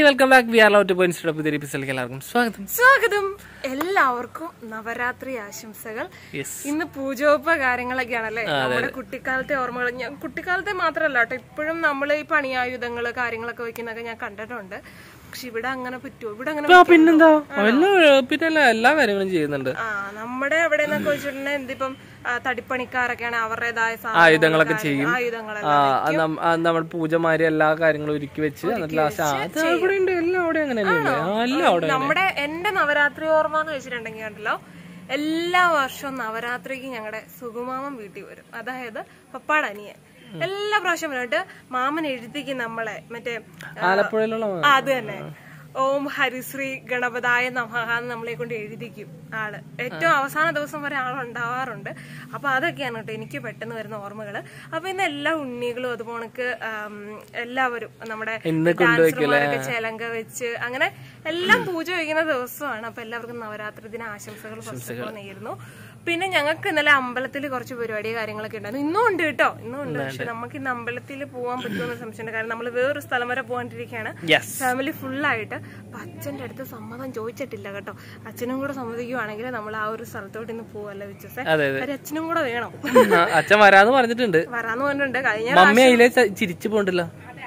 Welcome back we are love to point പുതിയ എപ്പിസോഡിലേക്ക് എല്ലാവർക്കും സ്വാഗതം സ്വാഗതം എല്ലാവർക്കും നവരാത്രി ആശംസകൾ യെസ് ഇന്ന് പൂജോപ കാര്യങ്ങളൊക്കെയാണല്ലേ നമ്മുടെ കുട്ടിക്കാലത്തെ ഓർമ്മകൾ ഞാൻ കുട്ടിക്കാലത്തെ മാത്രമല്ല കേട്ടോ ഇപ്പോഴും നമ്മൾ ഈ പണിയായുധങ്ങള് കാര്യങ്ങളൊക്കെ വെക്കുന്നൊക്കെ ഞാൻ കണ്ടിട്ടുണ്ട് പക്ഷെ ഇവിടെ അങ്ങനെ പറ്റുമോ ഇവിടെ അങ്ങനെ ആ, പിന്നെന്താ എല്ലാ പിന്നെ എല്ലാ എല്ലാ കാര്യങ്ങളും ചെയ്യുന്നുണ്ട് ആ നമ്മുടെ അവിടെ എന്നൊക്കെ വെച്ചിട്ടുണ്ടെങ്കിൽ എന്തിപ്പം ആ, തടിപ്പണിക്കാരൊക്കെയാണ് അവരുടേതായ ആയുധങ്ങളൊക്കെ ചെയ്യും ആയുധങ്ങൾ ആ അത് നം- ആ, നമ്മൾ പൂജമാരി എല്ലാ കാര്യങ്ങളും ഒരുക്കി വെച്ച് എന്നിട്ട് ലാസ്റ്റ് അത് അവിടെ ഉണ്ട് എല്ലാം അവിടെ അങ്ങനെ തന്നെയല്ലേ ആ, എല്ലാം അവിടെ നമ്മുടെ എന്റെ നവരാത്രി ഓർമ്മ എന്ന് വെച്ചിട്ടുണ്ടെങ്കിൽ ഉണ്ടല്ലോ എല്ലാ വർഷവും നവരാത്രിക്ക് ഞങ്ങളുടെ സുകുമാമൻ വീട്ടിൽ വരും അതായത് പപ്പാട് അനിയൻ എല്ലാ പ്രാവശ്യം വന്നിട്ട് മാമൻ എഴുതിക്കും നമ്മളെ മറ്റേ ആലപ്പുഴയിലുള്ള ആ, അത് തന്നെ ഓം ഹരിശ്രീ ഗണപതായ നമഃ എന്ന് നമ്മളെ കൊണ്ട് എഴുതിക്കും ആള് ഏറ്റവും അവസാന ദിവസം വരെ ആളുണ്ടാവാറുണ്ട് അപ്പൊ അതൊക്കെയാണ് കേട്ടോ എനിക്ക് പെട്ടെന്ന് വരുന്ന ഓർമ്മകള് അപ്പൊ ഇന്ന് എല്ലാ ഉണ്ണികളും അതുപോണക്ക് ആം, എല്ലാവരും നമ്മുടെ ഇന്ന് ഡാൻസർമാരൊക്കെ ചെലങ്ക വെച്ച് അങ്ങനെ എല്ലാം പൂജ വയ്ക്കുന്ന ദിവസമാണ് അപ്പൊ എല്ലാവർക്കും നവരാത്രി ദിന ആശംസകൾ ഫസ്റ്റ് ഓഫ് ഓൾ നേരുന്നു പിന്നെ ഞങ്ങൾക്ക് ഇന്നലെ അമ്പലത്തിൽ കുറച്ച് പരിപാടി കാര്യങ്ങളൊക്കെ ഉണ്ടായിരുന്നു ഇന്നും ഉണ്ട് കേട്ടോ ഇന്നും ഉണ്ട് പക്ഷെ നമുക്ക് ഇന്ന് അമ്പലത്തിൽ പോകാൻ പറ്റുമെന്ന് സംശയമുണ്ട് കാരണം നമ്മൾ വേറൊരു സ്ഥലം വരെ പോകാണ്ടിരിക്കുകയാണ് യെസ് ഫാമിലി ഫുള്ളായിട്ട് അപ്പൊ അച്ഛന്റെ അടുത്ത് സമ്മതം ചോദിച്ചിട്ടില്ല കേട്ടോ അച്ഛനും കൂടെ സമ്മതിക്കുവാണെങ്കിൽ നമ്മൾ ആ ഒരു സ്ഥലത്തോട്ട് ഇന്ന് പോവല്ലേ വിശ്വസേ അതെ അതെ ഒരു അച്ഛനും കൂടെ വേണം ആ, അച്ഛൻ വരാന്ന് പറഞ്ഞിട്ടുണ്ട് വരാന്ന് പറഞ്ഞിട്ടുണ്ട് കഴിഞ്ഞ മമ്മി അതിലെ ച- ചിരിച്ചു പോണ്ടല്ലോ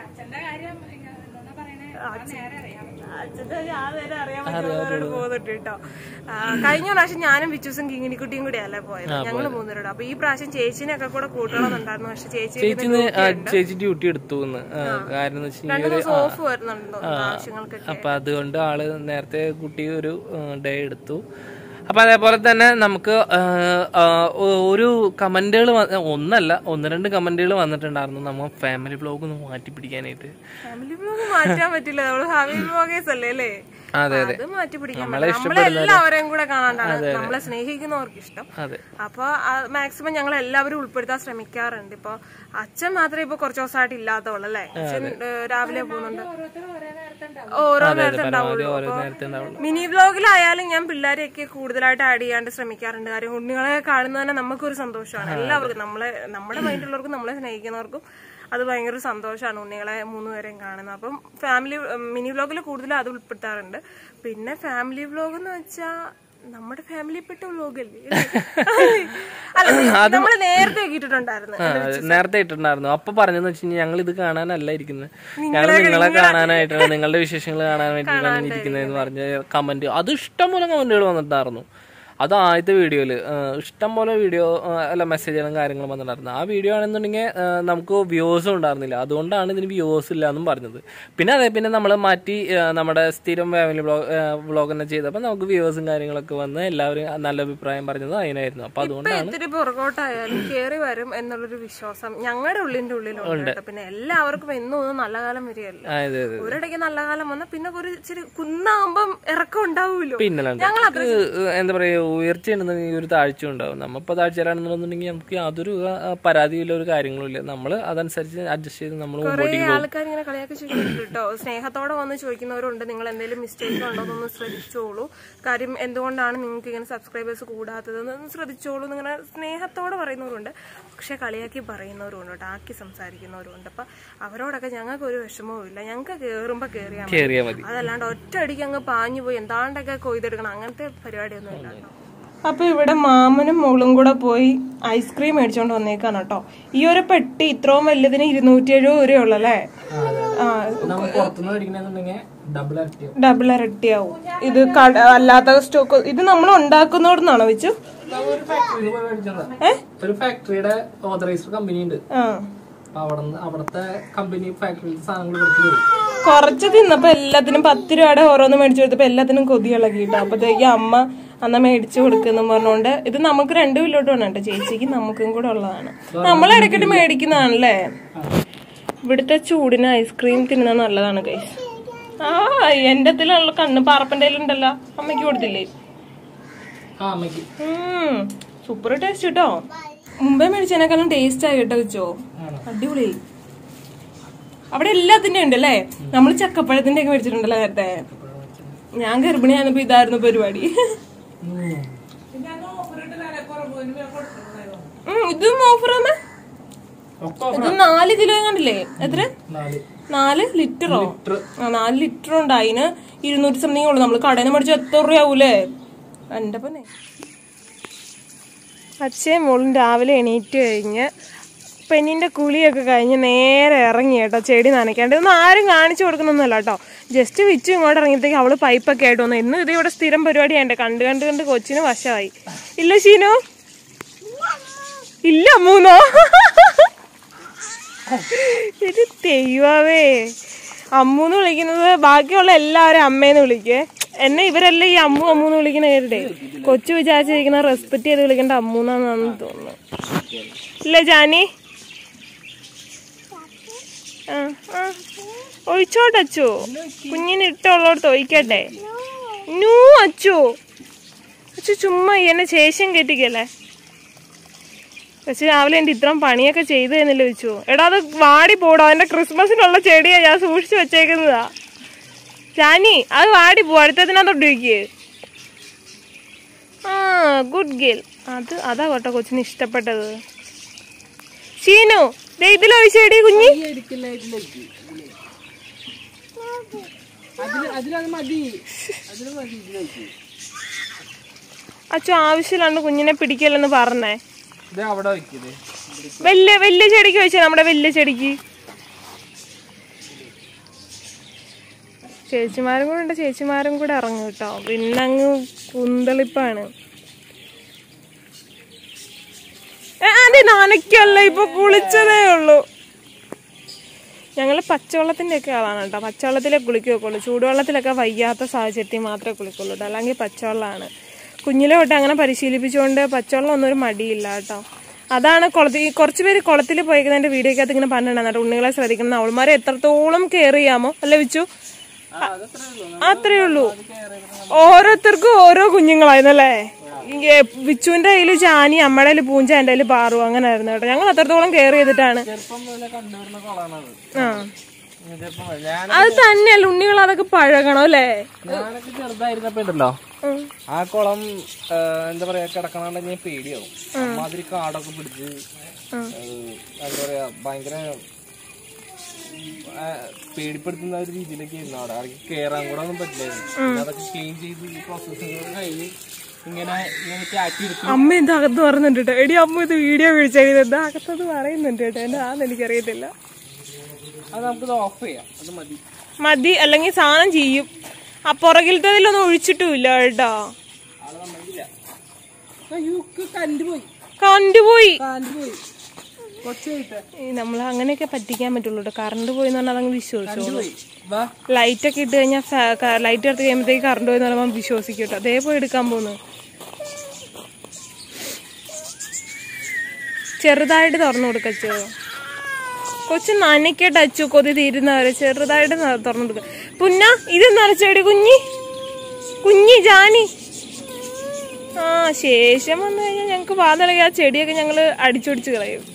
അച്ഛന്റെ ഞാൻ നേരെ അറിയാൻ പറ്റുന്നവരോട് പോകുന്നുണ്ട് കേട്ടോ ആ, കഴിഞ്ഞ പ്രാവശ്യം ഞാനും വിച്ചൂസും കിങ്ങിണിക്കുട്ടിയും കൂടി അല്ലേ പോയത് ഞങ്ങള് മൂന്നുപേരോട് അപ്പൊ ഈ പ്രാവശ്യം ചേച്ചിനെയൊക്കെ കൂടെ കൂട്ടണമെന്നുണ്ടായിരുന്നു പക്ഷെ ചേച്ചി ചേച്ചി ഇന്ന്, ആ, ചേച്ചി ഡ്യൂട്ടി എടുത്തു എന്ന് ആ, കാരണം എന്ന് വെച്ചാൽ രണ്ടു ദിവസം ഓഫ് വരുന്നുണ്ടോ ആവശ്യങ്ങൾക്കൊക്കെ അപ്പൊ അതുകൊണ്ട് ആള് നേരത്തെ കുട്ടി ഒരു ഡേ എടുത്തു അപ്പൊ അതേപോലെ തന്നെ നമുക്ക് ആ, ആ, ഒ- ഒരു കമന്റുകൾ ഒന്നല്ല ഒന്ന് രണ്ട് കമന്റുകൾ വന്നിട്ടുണ്ടായിരുന്നു നമ്മ ഫാമിലി ബ്ലോഗ് ഒന്ന് മാറ്റി പിടിക്കാനായിട്ട് ഫാമിലി ബ്ലോഗ് മാറ്റാൻ പറ്റില്ല നമ്മള് ഫാമിലി ബ്ലോഗേഴ്സ് അല്ലേ അല്ലേ അതെ അത് മാറ്റി പിടിക്കാൻ പറ്റില്ല. നമ്മളെല്ലാവരെയും കൂടെ കാണാണ്ടാണ് നമ്മളെ സ്നേഹിക്കുന്നവർക്ക് ഇഷ്ടം അതെ അപ്പൊ മാക്സിമം ഞങ്ങൾ എല്ലാവരും ഉൾപ്പെടുത്താൻ ശ്രമിക്കാറുണ്ട് ഇപ്പൊ അച്ഛൻ മാത്രമേ ഇപ്പൊ കുറച്ച് ദിവസമായിട്ട് ഇല്ലാത്തുള്ളൂ അല്ലേ അച്ഛൻ ഏ, രാവിലെ പോകുന്നുണ്ട് ഓരോ നേരത്തെ ഉണ്ടാവുള്ളൂ ഓരോ അപ്പൊ നേരത്തെ ഉണ്ടാവുള്ളൂ മിനി വ്ലോഗിലായാലും ഞാൻ പിള്ളേരെയൊക്കെ കൂടുതലായിട്ട് ആഡ് ചെയ്യാണ്ട് ശ്രമിക്കാറുണ്ട് കാര്യം ഉണ്ണികളെ കാണുന്നത് തന്നെ നമുക്കൊരു സന്തോഷമാണ് എല്ലാവർക്കും നമ്മളെ നമ്മുടെ മൈൻഡിലുള്ളവർക്കും നമ്മളെ സ്നേഹിക്കുന്നവർക്കും അത് ഭയങ്കര സന്തോഷമാണ് ഉണ്ണികളെ മൂന്നുപേരെയും കാണുന്നത് അപ്പം ഫാമിലി മിനി വ്ലോഗിൽ കൂടുതൽ അത് ഉൾപ്പെടുത്താറുണ്ട് പിന്നെ ഫാമിലി വ്ലോഗ് എന്ന് വെച്ചാൽ നമ്മുടെ ഫാമിലിപ്പെട്ട വ്ലോഗല്ലേ അല്ല നമ്മൾ നേരത്തെ ഇട്ടിട്ടുണ്ടായിരുന്നു ആ, നേരത്തെ ഇട്ടിട്ടുണ്ടായിരുന്നു അപ്പൊ പറഞ്ഞെന്ന് വെച്ച് കഴിഞ്ഞാൽ ഞങ്ങൾ ഇത് കാണാനല്ല ഇരിക്കുന്നത് ഞങ്ങൾ നിങ്ങളെ കാണാനായിട്ടാണ് നിങ്ങളുടെ വിശേഷങ്ങൾ കാണാൻ വേണ്ടിയിട്ടാണ് ഇരിക്കുന്നതെന്ന് പറഞ്ഞ കമന്റ് അത് ഇഷ്ടംപോലെ കമന്റുകൾ വന്നിട്ടുണ്ടായിരുന്നു അത് ആദ്യത്തെ വീഡിയോയില് ഇഷ്ടംപോലെ വീഡിയോ അല്ല മെസ്സേജുകളും കാര്യങ്ങളും വന്നിട്ടുണ്ടായിരുന്നു ആ വീഡിയോ ആണെന്നുണ്ടെങ്കിൽ ആ, നമുക്ക് വ്യൂസും ഉണ്ടായിരുന്നില്ല അതുകൊണ്ടാണ് ഇതിന് വ്യൂസ് ഇല്ല എന്നും പറഞ്ഞത് പിന്നെ അതെ പിന്നെ നമ്മൾ മാറ്റി ആ, നമ്മുടെ സ്ഥിരം ഫാമിലി ബ്ലോഗ് വ്ളോഗ് തന്നെ ചെയ്തപ്പോൾ നമുക്ക് വ്യൂസും കാര്യങ്ങളൊക്കെ വന്ന് എല്ലാവരും നല്ല അഭിപ്രായം പറഞ്ഞത് അതിനായിരുന്നു അപ്പൊ അതുകൊണ്ടാണ് ഇത്തിരി പുറകോട്ടായാലും കേറി വരും എന്നുള്ളൊരു വിശ്വാസം ഞങ്ങളുടെ ഉള്ളിന്റെ ഉള്ളിലുണ്ട് കേട്ടോ. പിന്നെ എല്ലാവർക്കും എന്നും ഒന്നും നല്ല കാലം വരികയല്ല ആ, അതെ അതെ ഒരിടയ്ക്ക് നല്ല കാലം വന്നാൽ പിന്നെ ഒരു ഇച്ചിരി കുന്നാകുമ്പം ഇറക്കം ഉണ്ടാവുമല്ലോ പിന്നല്ലാണ്ട് നമുക്ക് എന്താ പറയാ ഉയർച്ച ഉണ്ടെന്നുണ്ടെങ്കിൽ ഒരു താഴ്ച ഉണ്ടാവും നമ്മളിപ്പോ താഴ്ചയിലാണെന്നുണ്ടെങ്കിൽ നമുക്ക് യാതൊരു ആ, പരാതിയില്ല ഒരു കാര്യങ്ങളും ഇല്ല നമ്മൾ അതനുസരിച്ച് അഡ്ജസ്റ്റ് ചെയ്ത് നമ്മൾ കുറെ മുമ്പോട്ടേക്ക് ആൾക്കാർ ഇങ്ങനെ കളിയാക്കി ചോദിക്കുന്നുണ്ട് കേട്ടോ സ്നേഹത്തോടെ വന്ന് ചോദിക്കുന്നവരുണ്ട് നിങ്ങൾ എന്തെങ്കിലും മിസ്റ്റേക്ക് ഉണ്ടോ എന്നൊന്ന് ശ്രദ്ധിച്ചോളൂ കാര്യം എന്തുകൊണ്ടാണ് നിങ്ങൾക്ക് ഇങ്ങനെ സബ്സ്ക്രൈബേഴ്സ് കൂടാത്തത് എന്ന് ശ്രദ്ധിച്ചോളൂ എന്നിങ്ങനെ സ്നേഹത്തോടെ പറയുന്നവരുണ്ട് പക്ഷെ കളിയാക്കി പറയുന്നവരുണ്ട് കേട്ടോ ആക്കി സംസാരിക്കുന്നവരുണ്ട് അപ്പൊ അവരോടൊക്കെ ഞങ്ങൾക്ക് ഒരു വിഷമവും ഇല്ല ഞങ്ങൾക്ക് കേറുമ്പോ കേറിയാൽ മതി കയറിയാൽ മതി അതല്ലാണ്ട് ഒറ്റ അടിക്ക് അങ്ങ് പാഞ്ഞു പോയി എന്താണ്ടൊക്കെ കൊയ്തെടുക്കണം അങ്ങനത്തെ പരിപാടിയൊന്നും ഇല്ല കേട്ടോ അപ്പൊ ഇവിടെ മാമനും മോളും കൂടെ പോയി ഐസ്ക്രീം മേടിച്ചോണ്ട് വന്നേക്കാണ് കേട്ടോ ഈ ഒരു പെട്ടി ഇത്രയും വലിയതിന് ഇരുന്നൂറ്റി എഴുപത് രൂപയുള്ളൂ അല്ലേ ആ നമ്മൾ പുറത്തുനിന്ന് മേടിക്കണമെന്നുണ്ടെങ്കിൽ ഡബിൾ ഇരട്ടി ഡബിൾ ഇരട്ടിയാവും ഇത് കട അല്ലാത്ത സ്റ്റോക്ക് ഇത് നമ്മൾ ഉണ്ടാക്കുന്നോടുന്നാണോ വെച്ചു ഒരു ഫാക്ടറിയിൽ പോയി മേടിച്ചതാ ഒരു ഫാക്ടറിയുടെ ഓതറൈസ്ഡ് കമ്പനി ഉണ്ട് ആ അപ്പൊ അവിടെ അവിടുത്തെ കമ്പനി ഫാക്ടറിയിൽ സാധനങ്ങൾ കൊടുത്തു വരും കുറച്ച് തിന്നപ്പോ എല്ലാത്തിനും പത്ത് രൂപയുടെ ഓരോന്ന് മേടിച്ചു കൊടുത്തപ്പോ എല്ലാത്തിനും കൊതി ഇളകിട്ടോ അപ്പത്തേക്ക് അമ്മ അന്ന മേടിച്ചു കൊടുക്കുന്നു പറഞ്ഞോണ്ട് ഇത് നമുക്ക് രണ്ടു കിലോട്ട് വേണം കേട്ടോ ചേച്ചിക്ക് നമുക്കും കൂടെ ഉള്ളതാണ് നമ്മൾ ഇടയ്ക്കിട്ട് മേടിക്കുന്നതാണല്ലേ ഇവിടുത്തെ ചൂടിന് ഐസ്ക്രീം തിന്നുന്നത് നല്ലതാണ് കൈസ് ആ എന്റെ ഇതിലുള്ള കണ്ണ് പാറപ്പന്റെ ഉണ്ടല്ലോ അമ്മയ്ക്ക് കൊടുത്തില്ലേ ആ അമ്മയ്ക്ക് സൂപ്പർ ടേസ്റ്റ് കേട്ടോ മുമ്പേ മേടിച്ചതിനേക്കാളും ടേസ്റ്റ് ആയി കേട്ടോ വെച്ചോ അടിപൊളി അവിടെ എല്ലാത്തിന്റെ ഉണ്ട് അല്ലേ നമ്മൾ ചക്കപ്പഴത്തിന്റെ ഒക്കെ മേടിച്ചിട്ടുണ്ടല്ലോ നേരത്തെ ഞാൻ ഗർഭിണിയായിരുന്നപ്പോ ഇതായിരുന്നു പരിപാടി ഉം, ഇതും ഓഫർ തന്നെ ഒക്കെ ഇത് നാല് കിലോ കണ്ടില്ലേ എത്ര നാല് നാല് ലിറ്ററോ ആ നാല് ലിറ്റർ ഉണ്ട് അതിന് ഇരുന്നൂറ്റി സംതിങ് ഉള്ളു നമ്മൾ കടയിൽ നിന്ന് മേടിച്ച എത്ര രൂപയാവൂലേ എന്റെ പൊന്നെ അച്ഛയും മോളും രാവിലെ എണീറ്റ് കഴിഞ്ഞ് പെണ്ണിന്റെ കുളിയൊക്കെ കഴിഞ്ഞ് നേരെ ഇറങ്ങി കേട്ടോ ചെടി നനയ്ക്കാണ്ട് ഇതൊന്നും ആരും കാണിച്ചു കൊടുക്കുന്നൊന്നുമല്ല കേട്ടോ ജസ്റ്റ് വിച്ചു ഇങ്ങോട്ട് ഇറങ്ങിയത്തേക്ക് അവള് പൈപ്പൊക്കെ ആയിട്ട് വന്നു എന്നും ഇത് ഇവിടെ സ്ഥിരം പരിപാടിയാണ്ട് കണ്ട് കണ്ട് കണ്ട് കൊച്ചിന് വശമായി ഇല്ല ഷീനു ഇല്ല മൂന്നോ ഇത് തെയ്യവേ അമ്മൂന്ന് വിളിക്കുന്നത് ബാക്കിയുള്ള എല്ലാവരും അമ്മേന്ന് വിളിക്കേ എന്നെ ഇവരെല്ലാം ഈ അമ്മു അമ്മൂന്ന് വിളിക്കുന്ന കേട്ടിട്ടേ കൊച്ചു വിചാരിച്ചിരിക്കുന്ന റെസ്പെക്ട് ചെയ്ത് വിളിക്കേണ്ട അമ്മൂന്നാന്ന് തോന്നുന്നു ഇല്ല ജാനി ആ ആ ഒഴിച്ചോട്ടെ അച്ചു കുഞ്ഞിന് ഇട്ടുള്ളടത്ത് ഒഴിക്കട്ടെ നൂ അച്ചു അച്ചു ചുമ്മാ ഈ എന്നെ ശേഷം കെട്ടിക്കല്ലേ പക്ഷെ രാവിലെ എന്റെ ഇത്രയും പണിയൊക്കെ ചെയ്തു തന്നില്ല വെച്ചു എടാ അത് വാടി പോടോ അതിന്റെ ക്രിസ്മസിനുള്ള ചെടിയാ ഞാൻ സൂക്ഷിച്ചു വെച്ചേക്കുന്നതാ ജാനി അത് വാടി പോ അടുത്തതിനകത്തോട്ട് വയ്ക്ക് ആ ഗുഡ് ഗേൾ അത് അതാ കേട്ടോ കൊച്ചിന് ഇഷ്ടപ്പെട്ടത് ഷീനു ദേ ഇതിലൊഴിച്ചേടി കുഞ്ഞി എടുക്കില്ല ഇതിലേക്ക് അതില് അതിലത് മതി അതില് മതി ഇതിലേക്ക് അച്ഛൻ ആവശ്യമില്ലാണ്ട് കുഞ്ഞിനെ പിടിക്കല്ലെന്ന് പറഞ്ഞേ ഇത് അവിടെ വെക്കത് വലിയ വലിയ ചെടിക്ക് വെച്ചേ നമ്മുടെ വലിയ ചെടിക്ക് ചേച്ചിമാരും കൂടെ ഉണ്ട് ചേച്ചിമാരും കൂടെ ഇറങ്ങും കേട്ടോ പിന്നെ അങ്ങ് കുന്തളിപ്പാണ് ഏ, അതെ നനയ്ക്കല്ല ഇപ്പൊ കുളിച്ചതേ ഉള്ളൂ ഞങ്ങള് പച്ചവെള്ളത്തിന്റെ ഒക്കെ ആളാണ് കേട്ടോ പച്ചവെള്ളത്തിലേ കുളിക്കുകയുള്ളൂ ചൂടുവെള്ളത്തിലൊക്കെ വയ്യാത്ത സാഹചര്യത്തിൽ മാത്രമേ കുളിക്കുള്ളൂ കേട്ടോ അല്ലെങ്കിൽ പച്ചവെള്ളമാണ് കുഞ്ഞിലെ തൊട്ട് അങ്ങനെ പരിശീലിപ്പിച്ചുകൊണ്ട് പച്ചവെള്ളം ഒന്നും ഒരു മടിയില്ല കേട്ടോ അതാണ് കുളത്തിൽ കുറച്ച് പേര് കുളത്തിൽ പോയിക്കുന്നതിന്റെ വീഡിയോക്കകത്ത് ഇങ്ങനെ പറഞ്ഞിട്ടുണ്ടായിരുന്നു ഉണ്ണികളെ ശ്രദ്ധിക്കണം അവൾമാരെ എത്രത്തോളം കെയർ ചെയ്യാമോ അല്ലേ വെച്ചു അത്രേ ഉള്ളൂ ഓരോരുത്തർക്കും ഓരോ കുഞ്ഞുങ്ങളായിരുന്നല്ലേ ഈ വിച്ചുവിന്റെ കയ്യിൽ ജാനി അമ്മയുടെ കയ്യിൽ പൂഞ്ച എന്റെ കയ്യിൽ പാറു അങ്ങനെ ആയിരുന്നു കേട്ടോ ഞങ്ങൾ അത്രത്തോളം കെയർ ചെയ്തിട്ടാണ് ചെറുപ്പം മുതലേ കണ്ടുവരുന്ന കൊളാണത് ആ ചെറുപ്പം മുതലേ. ഞാൻ അത് തന്നെയല്ല ഉണ്ണികൾ അതൊക്കെ പഴകണം അല്ലേ ഞാനൊക്കെ ചെറുതായിരുന്നപ്പോ ഉണ്ടല്ലോ ഉം. ആ കുളം ആ, എന്താ പറയാ കിടക്കണോണ്ട് ഞാൻ പേടിയാവും അമ്മാതിരി കാടൊക്കെ പിടിച്ച് ആ, എന്താ പറയാ ഭയങ്കര ആ, പേടിപ്പെടുത്തുന്ന ഒരു രീതിയിലൊക്കെ ആയിരുന്നു അവിടെ അവിടെ കേറാൻ കൂടെ ഒന്നും പറ്റില്ലായിരുന്നു പിന്നെ അതൊക്കെ ക്ലീൻ ചെയ്ത് ഈ പ്രോസസ്സിംഗ് കഴിഞ്ഞ് ഇങ്ങനെ ഇങ്ങനെ ആക്കി എടുത്തു അമ്മ എന്താ അകത്ത് പറയുന്നുണ്ട് കേട്ടോ എടി അമ്മ ഇത് വീഡിയോ വിളിച്ചത് എന്താ അകത്തത് പറയുന്നുണ്ട് കേട്ടോ എന്റെ ആന്ന് എനിക്കറിയത്തില്ല അത് നമുക്കിത് ഓഫ് ചെയ്യാം അത് മതി മതി അല്ലെങ്കിൽ സാധനം ചെയ്യും ആ പുറകിലത്തതിലൊന്നും ഒഴിച്ചിട്ടുമില്ല കേട്ടോ ആള് സമ്മതിക്കില്ല അയ്യോക്ക് കണ്ടുപോയി കണ്ടുപോയി കണ്ടുപോയി കൊച്ചായിട്ട് നമ്മൾ അങ്ങനെയൊക്കെ പറ്റിക്കാൻ പറ്റുള്ളൂ കേട്ടോ കറണ്ട് പോയി എന്ന് പറഞ്ഞാൽ അതങ്ങ് വിശ്വസിച്ചോളൂ പോയി വാ ലൈറ്റ് ഒക്കെ ഇട്ട് കഴിഞ്ഞാൽ ലൈറ്റ് എടുത്ത് കഴിയുമ്പോഴത്തേക്ക് കറണ്ട് പോയി എന്ന് പറയുമ്പോൾ വിശ്വസിക്കും കേട്ടോ അതേ പോയി എടുക്കാൻ പോകുന്നു ചെറുതായിട്ട് തുറന്നു കൊടുക്കച്ചോ കൊച്ചു നനയ്ക്കട്ടെ അച്ചു കൊതി തീരുന്നവരെ ചെറുതായിട്ട് ന- തുറന്നു കൊടുക്ക പുന്ന ഇത് നനച്ചേടി കുഞ്ഞി കുഞ്ഞി ജാനി ആ ശേഷം വന്നു കഴിഞ്ഞാൽ ഞങ്ങക്ക് വാതിളകി ആ ചെടിയൊക്കെ ഞങ്ങള് അടിച്ചൊടിച്ച് കളയും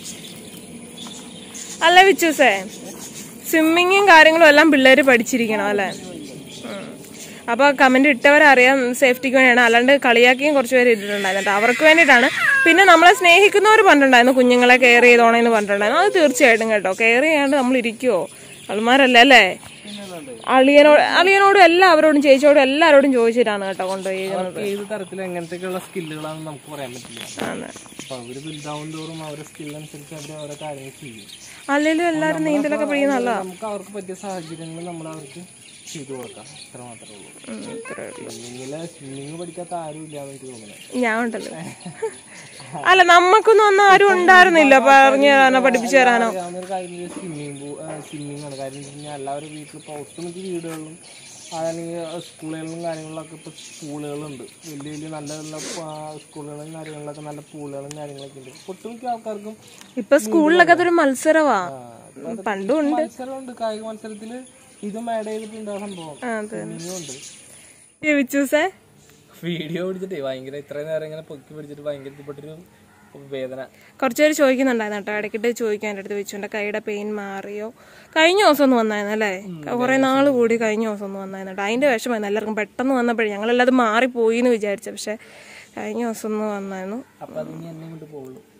അല്ല വിച്ചൂസേ സ്വിമ്മിങ്ങും കാര്യങ്ങളും എല്ലാം പിള്ളേര് പഠിച്ചിരിക്കണം അല്ലേ ഉം. അപ്പൊ കമന്റ് ഇട്ടവരറിയാം സേഫ്റ്റിക്ക് വേണ്ടിയാണ് അല്ലാണ്ട് കളിയാക്കിയും കുറച്ച് പേര് ഇട്ടിട്ടുണ്ടായിരുന്നു കേട്ടോ. അവർക്ക് വേണ്ടിയിട്ടാണ് പിന്നെ നമ്മളെ സ്നേഹിക്കുന്നവർ പറഞ്ഞിട്ടുണ്ടായിരുന്നു കുഞ്ഞുങ്ങളെ കെയർ ചെയ്തോണേന്ന് പറഞ്ഞിട്ടുണ്ടായിരുന്നു അത് തീർച്ചയായിട്ടും കേട്ടോ കെയർ ചെയ്യാണ്ട് നമ്മൾ ഇരിക്കുവോ ആൾമാരല്ലേ അല്ലേ അളിയനോട് അളിയനോടും എല്ലാവരോടും ചേച്ചിയോടും എല്ലാവരോടും ചോദിച്ചിട്ടാണ് കേട്ടോ കൊണ്ടുപോയി അവർക്ക് ഏത് തരത്തിൽ എങ്ങനത്തെയൊക്കെയുള്ള സ്കില്ലുകളാണെന്ന് നമുക്ക് പറയാൻ പറ്റില്ല ആണ്. അപ്പൊ അവര് വലുതാവും തോറും അവരുടെ സ്കിൽ അനുസരിച്ച് അവര് ഓരോ കാര്യങ്ങൾ ചെയ്യും അല്ലെങ്കിലും എല്ലാവരും നീന്തലൊക്കെ പഠിക്കുന്ന നല്ലതാ നമുക്ക് അവർക്ക് പറ്റിയ സാഹചര്യങ്ങൾ നമ്മൾ അവർക്ക് ചെയ്തു കൊടുക്കാം അത്ര മാത്രമേ ഉള്ളൂ ഉം, ഇത്രേ ഉള്ളൂ. സ്വിമ്മിങ്ങില് സ്വിമ്മിങ് പഠിക്കാത്ത ആരും ഇല്ലാന്ന് എനിക്ക് തോന്നുന്നത് ഞാൻ ഉണ്ടല്ലോ അല്ല നമുക്കൊന്നും ഒന്നും ആരും ഉണ്ടായിരുന്നില്ല പറഞ്ഞു തരാനോ പഠിപ്പിച്ചു തരാനോ അറിയാവുന്ന ഒരു കാര്യം സ്വിമ്മിങ് സ്വിമ്മിങ് ആണ് കാര്യം എന്ന് വെച്ച് കഴിഞ്ഞാൽ എല്ലാവരും വീട്ടിൽ ഇപ്പോൾ ഒട്ടുമിക്ക വീടുകളിലും അതല്ലെങ്കിൽ സ്കൂളുകളിലും കാര്യങ്ങളിലൊക്കെ ഇപ്പോൾ പൂളുകളുണ്ട് വലിയ വലിയ നല്ല നല്ല ആ, സ്കൂളുകളിലും കാര്യങ്ങളിലൊക്കെ നല്ല പൂളുകളും കാര്യങ്ങളൊക്കെ ഉണ്ട് ഒട്ടുമിക്ക ആൾക്കാർക്കും ഇപ്പൊ സ്കൂളിലൊക്കെ അതൊരു മത്സരവാ പണ്ടും ഉണ്ട് മത്സരമുണ്ട് കായിക മത്സരത്തിൽ ഇതും ആഡ് ചെയ്തിട്ടുണ്ട് ആ സംഭവം അതെ സ്വിമ്മിങ്ങും ഉണ്ട് വിച്ചൂസേ വീഡിയോ പിടിച്ചിട്ടേ ഭയങ്കര ഇത്രയും നേരം ഇങ്ങനെ പൊക്കി പിടിച്ചിട്ട് ഭയങ്കര ഇഷ്ടപ്പെട്ടൊരു വേദന കുറച്ച് പേര് ചോദിക്കുന്നുണ്ടായിരുന്നു കേട്ടോ ഇടയ്ക്കിട്ട് ചോദിക്കാൻ എൻ്റെ അടുത്ത് വെച്ചുണ്ട് കൈയുടെ പെയിൻ മാറിയോ കഴിഞ്ഞ ദിവസം ഒന്ന് വന്നായിരുന്നു അല്ലേ കുറെ നാൾ കൂടി കഴിഞ്ഞ ദിവസം ഒന്ന് വന്നായിരുന്നു കേട്ടോ അതിന്റെ വിഷമമായിരുന്നു എല്ലാവർക്കും പെട്ടെന്ന് വന്നപ്പോഴേ ഞങ്ങളെല്ലാം അത് മാറിപ്പോയി എന്ന് വിചാരിച്ചു പക്ഷെ കഴിഞ്ഞ ദിവസം ഒന്ന് വന്നായിരുന്നു അപ്പൊ അത് ഇനി എന്നെ കൊണ്ട് പോകുള്ളൂ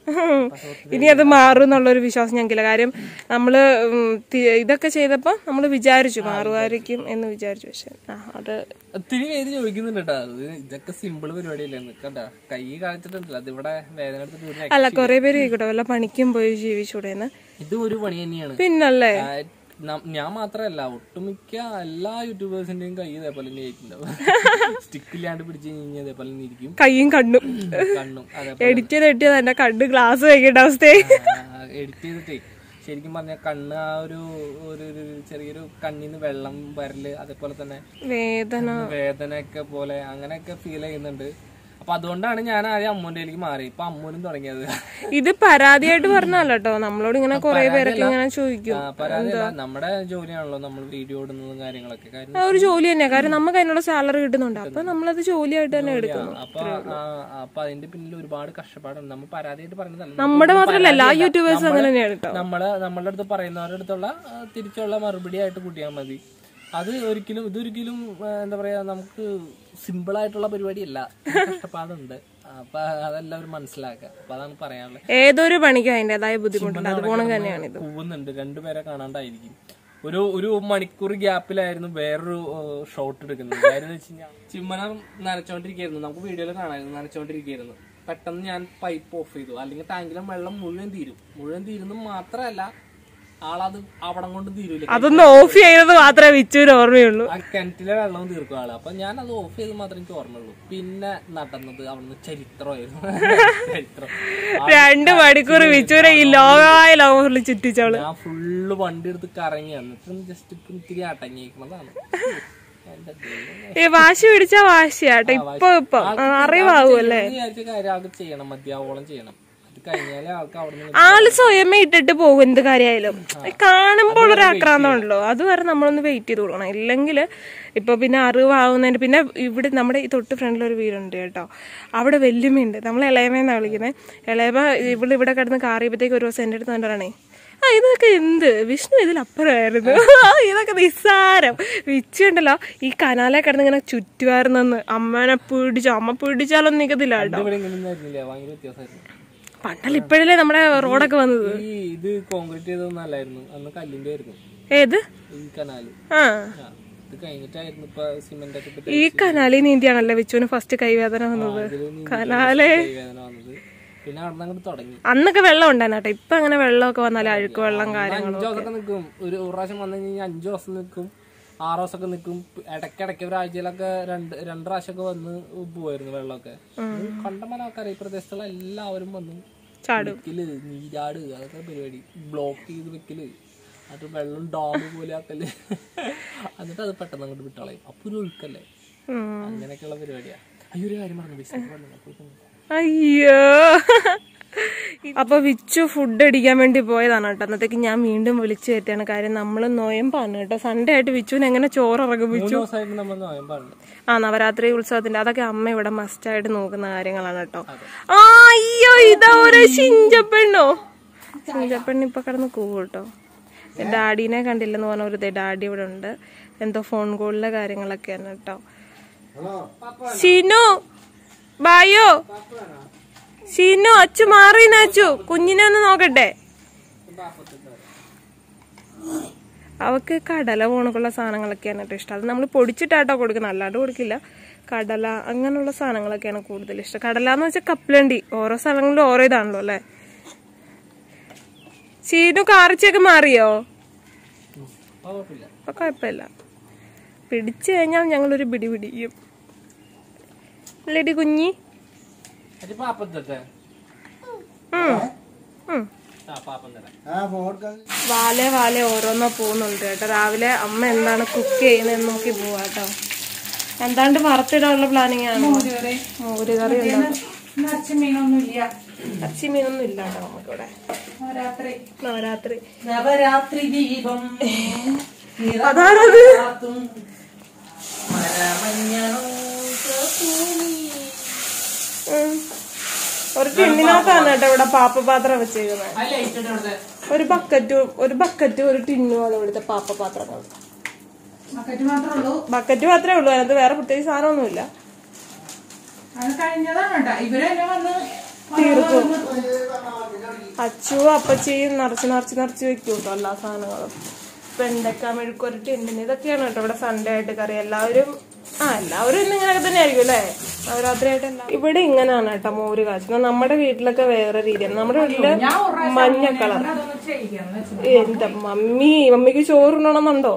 ഇനി അത് മാറും എന്നുള്ളൊരു വിശ്വാസം ഞങ്ങൾക്കില്ല കാര്യം നമ്മള് ഉം, തി- ഇതൊക്കെ ചെയ്തപ്പോ നമ്മൾ വിചാരിച്ചു മാറുമായിരിക്കും എന്ന് വിചാരിച്ചു പക്ഷെ ആ, അത് ഒത്തിരി പേര് ചോദിക്കുന്നുണ്ട് കേട്ടോ അത് ഇതൊക്കെ സിമ്പിൾ പരിപാടിയല്ലേ കണ്ട കൈ കാണിച്ചിട്ടുണ്ടല്ലോ അതിവിടെ വേദന എടുത്തിട്ട് ഒരു അല്ല കുറെ പേര് ചോദിക്കട്ടെ വല്ല പണിക്കും പോയി ജീവിച്ചൂടെന്ന് ഇത് ഒരു പണി തന്നെയാണ് പിന്നല്ലേ ആ, ന- ഞാൻ മാത്രല്ല ഒട്ടുമിക്ക എല്ലാ യൂട്യൂബേഴ്സിന്റെയും കൈ ഇതേപോലെ തന്നെ ആയിട്ടുണ്ടാവും സ്റ്റിക്ക് ഇല്ലാണ്ട് പിടിച്ച് കഴിഞ്ഞാൽ ഇതേപോലെ തന്നെ ഇരിക്കും കൈയും കണ്ണും കണ്ണും അതെ എഡിറ്റ് ചെയ്ത് എഡിറ്റ് ചെയ്ത് എന്റെ കണ്ണ് ഗ്ലാസ് വയ്ക്കേണ്ട അവസ്ഥയായി എഡിറ്റ് ചെയ്തിട്ടേ ശരിക്കും പറഞ്ഞാൽ കണ്ണ് ആ ഒരു ഒരു ഒരു ചെറിയൊരു കണ്ണിന്ന് വെള്ളം വരല് അതേപോലെ തന്നെ വേദന വേദനയൊക്കെ പോലെ അങ്ങനെയൊക്കെ ഫീൽ ചെയ്യുന്നുണ്ട് അപ്പൊ അതുകൊണ്ടാണ് ഞാൻ ആദ്യം അമ്മൂന്റെ കയ്യിലേക്ക് മാറി ഇപ്പൊ അമ്മൂനും തുടങ്ങിയത് ഇത് പരാതിയായിട്ട് പറഞ്ഞല്ലോ കേട്ടോ നമ്മളോട് ഇങ്ങനെ കുറെ പേരൊക്കെ ഇങ്ങനെ ചോദിക്കും ആ, പരാതിയല്ല നമ്മുടെ ജോലിയാണല്ലോ നമ്മൾ വീഡിയോ ഇടുന്നതും കാര്യങ്ങളൊക്കെ കാര്യം ആ ഒരു ജോലി തന്നെയാ കാര്യം നമുക്ക് അതിനുള്ള സാലറി കിട്ടുന്നുണ്ട് അപ്പൊ നമ്മളത് ജോലിയായിട്ട് തന്നെ എടുക്കുന്നു അപ്പൊ ആ, അപ്പൊ അതിന്റെ പിന്നിൽ ഒരുപാട് കഷ്ടപ്പാടുണ്ട് നമ്മൾ പരാതിയായിട്ട് പറഞ്ഞതല്ല നമ്മുടെ മാത്രമല്ല എല്ലാ യൂട്യൂബേഴ്സും അങ്ങനെ തന്നെയാണ് കേട്ടോ നമ്മള് നമ്മളുടെ അടുത്ത് പറയുന്നവരുടെ അടുത്തുള്ള ആ, തിരിച്ചുള്ള മറുപടി ആയിട്ട് കൂട്ടിയാൽ മതി അത് ഒരിക്കലും ഇതൊരിക്കലും ആ, എന്താ പറയാ നമുക്ക് സിമ്പിൾ ആയിട്ടുള്ള പരിപാടിയല്ല കഷ്ടപ്പാടുണ്ട് അപ്പൊ അതെല്ലാവരും മനസ്സിലാക്കുക അപ്പൊ അതാണ് പറയാനുള്ളത് ഏതൊരു പണിക്കും അതിന്റേതായ ബുദ്ധിമുട്ടുണ്ട് അതുപോലെ തന്നെയാണ് ഇത് കൂവുന്നുണ്ട് രണ്ടുപേരെ കാണാണ്ടായിരിക്കും ഒരു ഒരു മണിക്കൂർ ഗ്യാപ്പിലായിരുന്നു വേറൊരു ഷോട്ട് എടുക്കുന്നത് കാര്യം എന്ന് വെച്ച് കഴിഞ്ഞാൽ ചിമ്മനം നനച്ചോണ്ടിരിക്കുന്നു നമുക്ക് വീഡിയോയിൽ കാണാമായിരുന്നു നനച്ചോണ്ടിരിക്കുന്നു പെട്ടെന്ന് ഞാൻ പൈപ്പ് ഓഫ് ചെയ്തു അല്ലെങ്കിൽ ടാങ്കിലെ വെള്ളം മുഴുവൻ തീരും മുഴുവൻ തീരുന്നു മാത്രമല്ല ആളത് അവിടം കൊണ്ട് തീരൂല അതൊന്ന് ഓഫ് ചെയ്തത് മാത്രമേ വിച്ചുവിന് ഓർമ്മയുള്ളൂ ആ കിണറ്റിലെ വെള്ളവും തീർക്കും ആള് അപ്പൊ ഞാൻ അത് ഓഫ് ചെയ്ത് മാത്രമേ എനിക്ക് ഓർമ്മയുള്ളൂ പിന്നെ നടന്നത് അവിടുന്ന് ചരിത്രമായിരുന്നു ചരിത്രം രണ്ട് മണിക്കൂർ വിച്ചുവിനെ ഈ ലോകമായ ലോകത്തിൽ ചുറ്റിച്ചവള് ഞാൻ ഫുള്ള് വണ്ടി എടുത്ത് കറങ്ങി എന്നിട്ടും ജസ്റ്റ് ഇപ്പൊ ഇത്തിരി അടങ്ങിയിരിക്കണതാണ് എന്റെ ദൈവമേ. ഈ വാശി പിടിച്ചാ വാശിയാട്ടോ ഇപ്പൊ ഇപ്പൊ അറിവാകുമല്ലേ ഞാൻ വിചാരിച്ച കാര്യം ആൾക്ക് ചെയ്യണം മധ്യാവോളം ചെയ്യണം അത് കഴിഞ്ഞാലേ ആൾക്ക് അവിടെ നിന്ന് ആള് സ്വയമേ ഇട്ടിട്ട് പോകും എന്ത് കാര്യമായാലും കാണുമ്പോൾ ഒരു ആക്രാന്തം ഉണ്ടല്ലോ അതുവരെ നമ്മളൊന്ന് വെയിറ്റ് ചെയ്ത് കൊടുക്കണം ഇല്ലെങ്കിൽ ഇപ്പൊ പിന്നെ അറിവാകുന്നതിന് പിന്നെ ഇവിടെ നമ്മുടെ ഈ തൊട്ട് ഫ്രണ്ടിൽ ഒരു വീടുണ്ട് കേട്ടോ അവിടെ വെല്ലുമയുണ്ട് നമ്മൾ ഇളയമേന്നാണ് വിളിക്കുന്നത് ഇളയമ ഇവിടെ ഇവിടെ കിടന്ന് കാറിയപ്പോഴത്തേക്ക് ഒരു ദിവസം എൻ്റെ അടുത്ത് കണ്ടതാണേ ആ ഇതൊക്കെ എന്ത് വിഷ്ണു ഇതിലപ്പുറമായിരുന്നു ആ, ഇതൊക്കെ നിസ്സാരം വിച്ചു ഉണ്ടല്ലോ ഈ കനാലെ കിടന്ന് ഇങ്ങനെ ചുറ്റുമായിരുന്നെന്ന് അമ്മനെ പിടിച്ചു അമ്മ പിടിച്ചാലൊന്നും നിൽക്കത്തില്ല കേട്ടോ ഇവിടെ ഇങ്ങനെ ആയിരുന്നില്ല ഭയങ്കര വ്യത്യാസമായിരുന്നു പണ്ടല്ല ഇപ്പോഴല്ലേ നമ്മുടെ റോഡൊക്കെ വന്നത് ഈ ഇത് കോൺക്രീറ്റ് ചെയ്തൊന്നും അല്ലായിരുന്നു അന്ന് കല്ലിന്റെ ആയിരുന്നു ഏത് ഈ കനാല് ആ ആ, ഇത് കഴിഞ്ഞിട്ടായിരുന്നു ഇപ്പൊ സിമെന്റ് ഒക്കെ ഇട്ടിട്ട് ഈ കനാലിൽ നീന്തിയാണല്ലേ വിച്ചുവിന് ഫസ്റ്റ് കൈവേദന വന്നത് ഇതില് നിന്ന് കനാലേ വേദന വന്നത് പിന്നെ അവിടെ നിന്ന് അങ്ങോട്ട് തുടങ്ങി അന്നൊക്കെ വെള്ളം ഉണ്ടായിരുന്നു കേട്ടോ ഇപ്പൊ അങ്ങനെ വെള്ളമൊക്കെ വന്നാലേ അഴുക്ക് വെള്ളം കാര്യങ്ങളും അഞ്ചു ദിവസമൊക്കെ നിൽക്കും ഒരു ഒരു പ്രാവശ്യം വന്നു കഴിഞ്ഞാൽ അഞ്ചു ദിവസം നിൽക്കും ആറ് ദിവസമൊക്കെ നിൽക്കും ഇടയ്ക്കിടയ്ക്ക് ഒരാഴ്ചയിലൊക്കെ രണ്ട് രണ്ട് പ്രാവശ്യമൊക്കെ വന്ന് പോവായിരുന്നു വെള്ളമൊക്കെ കണ്ടമാനം ആൾക്കാർ ഈ പ്രദേശത്തുള്ള എല്ലാവരും വന്ന് ചാടും വെക്കല് നീരാട് അതൊക്കെ പരിപാടി ബ്ലോക്ക് ചെയ്ത് വെക്കല് അത് വെള്ളം ഡാം പോലെ ആക്കല് എന്നിട്ട് അത് പെട്ടെന്ന് അങ്ങോട്ട് വിട്ടളയും അപ്പൊ ഒരു ഒഴുക്കല്ലേ ഉം. അങ്ങനെയൊക്കെയുള്ള പരിപാടിയാ അയ്യോ ഒരു കാര്യം പറഞ്ഞു ബിസ്ക്കറ്റ് പറഞ്ഞു അയ്യോ അപ്പൊ വിച്ചു ഫുഡ് അടിക്കാൻ വേണ്ടി പോയതാണ് കേട്ടോ അന്നത്തേക്ക് ഞാൻ വീണ്ടും വിളിച്ചു കയറ്റിയാണ് കാര്യം നമ്മൾ നോയമ്പാണ് കേട്ടോ സൺഡേ ആയിട്ട് വിച്ചുവിന് എങ്ങനെ ചോറിറങ്ങും വിച്ചു മൂന്ന് ദിവസമായിട്ട് നമ്മൾ നോയമ്പാണ് ആ നവരാത്രി ഉത്സവത്തിന്റെ അതൊക്കെ അമ്മ ഇവിടെ മസ്റ്റായിട്ട് നോക്കുന്ന കാര്യങ്ങളാണ് കേട്ടോ ആ അയ്യോ ഇതാ ഒരു ശിഞ്ചപ്പെണ്ണോ ശിഞ്ചപ്പെണ്ണ് ഇപ്പൊ കിടന്ന് കൂവും കേട്ടോ ഡാഡീനെ കണ്ടില്ലെന്ന് പറഞ്ഞ ഒരു ദേ ഡാഡി ഇവിടെ ഉണ്ട് എന്തോ ഫോൺ കോളിലെ കാര്യങ്ങളൊക്കെയാണ് കേട്ടോ ഷിനു ബായോ ഷിനു അച്ചു മാറി അച്ചു കുഞ്ഞിനെ ഒന്ന് നോക്കട്ടെ അവക്ക് കടല പോണക്കുള്ള സാധനങ്ങളൊക്കെയാണ് കേട്ടോ ഇഷ്ടം അത് നമ്മൾ പൊടിച്ചിട്ടാട്ടോ കൊടുക്കുന്നത് അല്ലാണ്ട് കൊടുക്കില്ല കടല അങ്ങനെയുള്ള സാധനങ്ങളൊക്കെയാണ് കൂടുതൽ ഇഷ്ടം കടല എന്ന് വെച്ചാൽ കപ്പലണ്ടി ഓരോ സ്ഥലങ്ങളിലും ഓരോ ഇതാണല്ലോ അല്ലേ ചീനു കാർച്ചയൊക്കെ മാറിയോ കുഴപ്പമില്ല അപ്പൊ കുഴപ്പമില്ല പിടിച്ചു കഴിഞ്ഞാൽ ഞങ്ങളൊരു പിടി പിടിക്കും അല്ലേടി കുഞ്ഞി അത് പാപ്പം തട്ടെ ഉം. ഉം. ആ പാപ്പം തരാം വാലെ വാലെ ഓരോന്നോ പോകുന്നുണ്ട് കേട്ടോ രാവിലെ അമ്മ എന്താണ് കുക്ക് ചെയ്യുന്നതെന്ന് നോക്കി പോവാ കേട്ടോ എന്താണ്ട് വറുത്തിടാനുള്ള പ്ലാനിങ് ആണ് മോര് കറി ഉണ്ടാവും ഇറച്ചി മീനൊന്നും ഇല്ല കേട്ടോ നമുക്കിവിടെ നവരാത്രി നവരാത്രി ദീപം അതാണത് ഉം. ഒരു ടിന്നിനകത്താണ് കേട്ടോ ഇവിടെ പാപ്പപാത്രം വെച്ചേക്കുന്നത് ഒരു ബക്കറ്റും ഒരു ബക്കറ്റും ഒരു ടിന്നുമാണ് ഇവിടുത്തെ പാപ്പപാത്രങ്ങൾ മക്കറ്റ് മാത്രമേ ഉള്ളൂ ബക്കറ്റ് മാത്രമേ ഉള്ളൂ അതിനകത്ത് വേറെ പ്രത്യേകിച്ച് സാധനമൊന്നുമില്ല അത് കഴിഞ്ഞതാണ് കേട്ടോ ഇവരെന്നെ വന്ന് തീർക്കും അച്ചു അപ്പച്ചിയും നിറച്ച് നിറച്ച് നിറച്ച് വെക്കും കേട്ടോ എല്ലാ സാധനങ്ങളും വെണ്ടക്ക മെഴുക്കുരട്ടി ഉണ്ടിന് ഇതൊക്കെയാണ് കേട്ടോ ഇവിടെ സൺഡേ ആയിട്ട് കറി എല്ലാവരും ആ എല്ലാവരും ഇന്ന് ഇങ്ങനെയൊക്കെ തന്നെ ആയിരിക്കും അല്ലേ നവരാത്രി ആയിട്ട് എല്ലാം ഇവിടെ ഇങ്ങനെയാണ് കേട്ടോ മോര് കാച്ചുന്നത് നമ്മുടെ വീട്ടിലൊക്കെ വേറെ രീതിയാണ് നമ്മുടെ വീട്ടില് മഞ്ഞ കളർ അതൊന്ന് ചെയ്യിക്കണം എന്റെ മമ്മി മമ്മിക്ക് ചോറുണ്ടോണമെന്നുണ്ടോ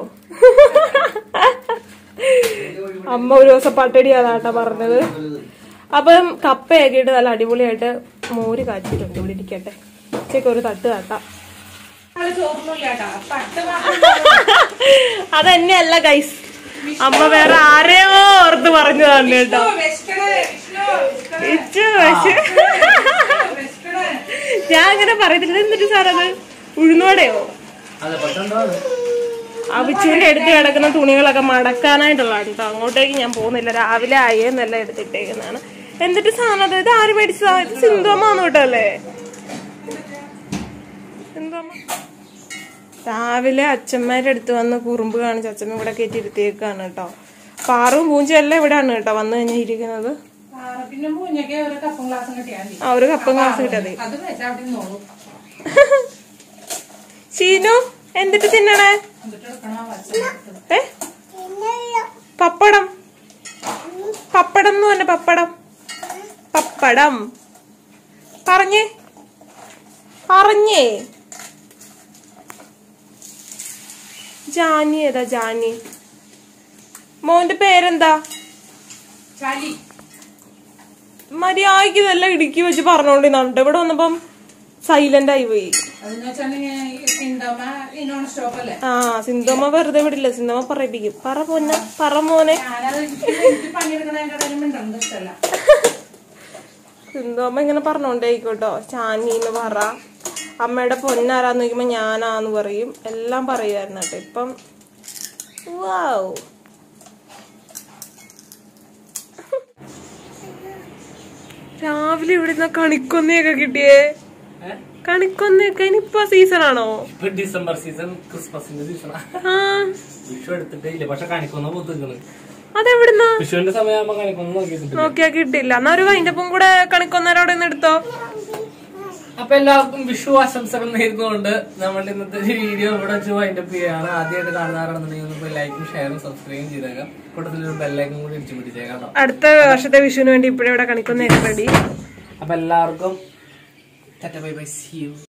അമ്മ ഒരു ദിവസം പട്ടടി അതാട്ടാ പറഞ്ഞത് അപ്പം കപ്പയൊക്കെ ഇട്ട് നല്ല അടിപൊളിയായിട്ട് മോര് കാച്ചിട്ടുണ്ട് ഇവിടെ ഇരിക്കട്ടെ ഉച്ചയ്ക്ക് ഒരു തട്ട് കാട്ടാം ചോറിനില്ല കേട്ടാ പട്ട് അതന്നെയല്ല ഗൈസ് അമ്മ വേറെ ആരെയോ ഓർത്ത് പറഞ്ഞു തന്നെ കേട്ടോ ഇച്ചു പക്ഷേ ഞാൻ അങ്ങനെ പറയത്തില്ല എന്നിട്ട് സാർ അത് ഉഴുന്നോടെയോ അതെ പെട്ടെന്ന് അവിച്ചുവിന്റെ അടുത്ത് കിടക്കുന്ന തുണികളൊക്കെ മടക്കാനായിട്ടുള്ളതാണ് കേട്ടോ അങ്ങോട്ടേക്ക് ഞാൻ പോകുന്നില്ല രാവിലെ ആയെന്നല്ല എടുത്തിട്ടേക്കുന്നതാണ് എന്നിട്ട് സാധനം അത് ഇത് ആര് മേടിച്ചതാ ഇത് സിന്ധുവമ്മാന്ന് കേട്ടല്ലേ സിന്ധുവമ്മ രാവിലെ അച്ഛന്മാരുടെ അടുത്ത് വന്ന് കുറുമ്പ് കാണിച്ച് അച്ഛമ്മ ഇവിടെ കയറ്റി ഇരുത്തിയേക്കാണ് കേട്ടോ പാറും പൂഞ്ചും എല്ലാം ഇവിടെയാണ് കേട്ടോ വന്നു കഴിഞ്ഞാൽ ഇരിക്കുന്നത് പിന്നെ പൂഞ്ഞൊക്കെ ഒരു കപ്പും ഗ്ലാസും കിട്ടിയാൽ മതി ആ ഒരു കപ്പും ഗ്ലാസ് കിട്ടിയത് അത് വെച്ചാൽ അവിടെ നിന്നോളൂ ഷീനു എന്നിട്ട് തിന്നണേ എന്നിട്ട് എടുക്കണം വച്ച ഏ പപ്പടം പപ്പടം എന്ന് പറഞ്ഞ പപ്പടം പപ്പടം പറഞ്ഞേ പറഞ്ഞേ ജാനി ഏതാ ജാനി മോന്റെ പേരെന്താ ചളി മര്യാദക്ക് ഇതെല്ലാം ഇടുക്കി വെച്ച് പറഞ്ഞോണ്ടിരുന്നുണ്ട് ഇവിടെ വന്നപ്പം സൈലന്റ് ആയി പോയി അതെന്ന് വെച്ചാൽ സിന്തമ്മ ഇനോൺ സ്റ്റോപ്പ് അല്ലേ ആ സിന്ധമ്മ വെറുതെ വിടില്ല സിന്ധമ്മ പറയിപ്പിക്കും പറ പൊന്നെ പറ മോനെ ഞാനത് എനിക്ക് എനിക്ക് പണിയെടുക്കണതിന്റെ ഇടയിൽ മിണ്ടണം ഇഷ്ടമല്ല സിന്ധുവമ്മ ഇങ്ങനെ പറഞ്ഞോണ്ടേക്കോട്ടോ ചാനീന്ന് പറ അമ്മയുടെ പൊന്നാരാന്ന് ചോദിക്കുമ്പോ ഞാനാന്ന് പറയും എല്ലാം പറയുമായിരുന്നു കേട്ടോ ഇപ്പം വാവ് രാവിലെ ഇവിടെ നിന്ന് കണിക്കൊന്നയൊക്കെ കിട്ടിയേ കണിക്കൊന്നയൊക്കെ ഇനിയിപ്പോ സീസൺ ആണോ ഇപ്പൊ ഡിസംബർ സീസൺ ക്രിസ്മസിന്റെ സീസൺ ആ വിഷു എടുത്തിട്ടേ ഇല്ല പക്ഷെ കാണിക്കുന്ന പോത്തിരിക്കുന്നു അതെവിടുന്നാ വിഷുവിന്റെ സമയമാകുമ്പോ കാണിക്കുന്ന നോക്കിയിട്ടുണ്ട് നോക്കിയാ കിട്ടില്ല എന്നാ ഒരു വൈൻഡപ്പും കൂടെ കണിക്കൊന്നേരോടെ ഒന്ന് എടുത്തോ അപ്പൊ എല്ലാവർക്കും വിഷു ആശംസകൾ നേരുന്നുകൊണ്ട് നമ്മുടെ ഇന്നത്തെ ഒരു വീഡിയോ ഇവിടെ വെച്ച് വൈൻഡപ്പ് ചെയ്യാണ് ആദ്യമായിട്ട് കാണുന്നവരാണെന്നുണ്ടെങ്കിൽ ലൈക്കും ഷെയറും സബ്സ്ക്രൈബും ചെയ്തേക്കാം കൂട്ടത്തിൽ ഒരു ബെല്ലൈക്കും കൂടി ഇടിച്ചു പിടിച്ചേക്കാം കേട്ടോ അടുത്ത വർഷത്തെ വിഷുവിന് വേണ്ടി ഇപ്പഴേ ഇവിടെ കണിക്കൊന്നേരം റെഡി അപ്പൊ എല്ലാവർക്കും ബൈ ബൈ സി യു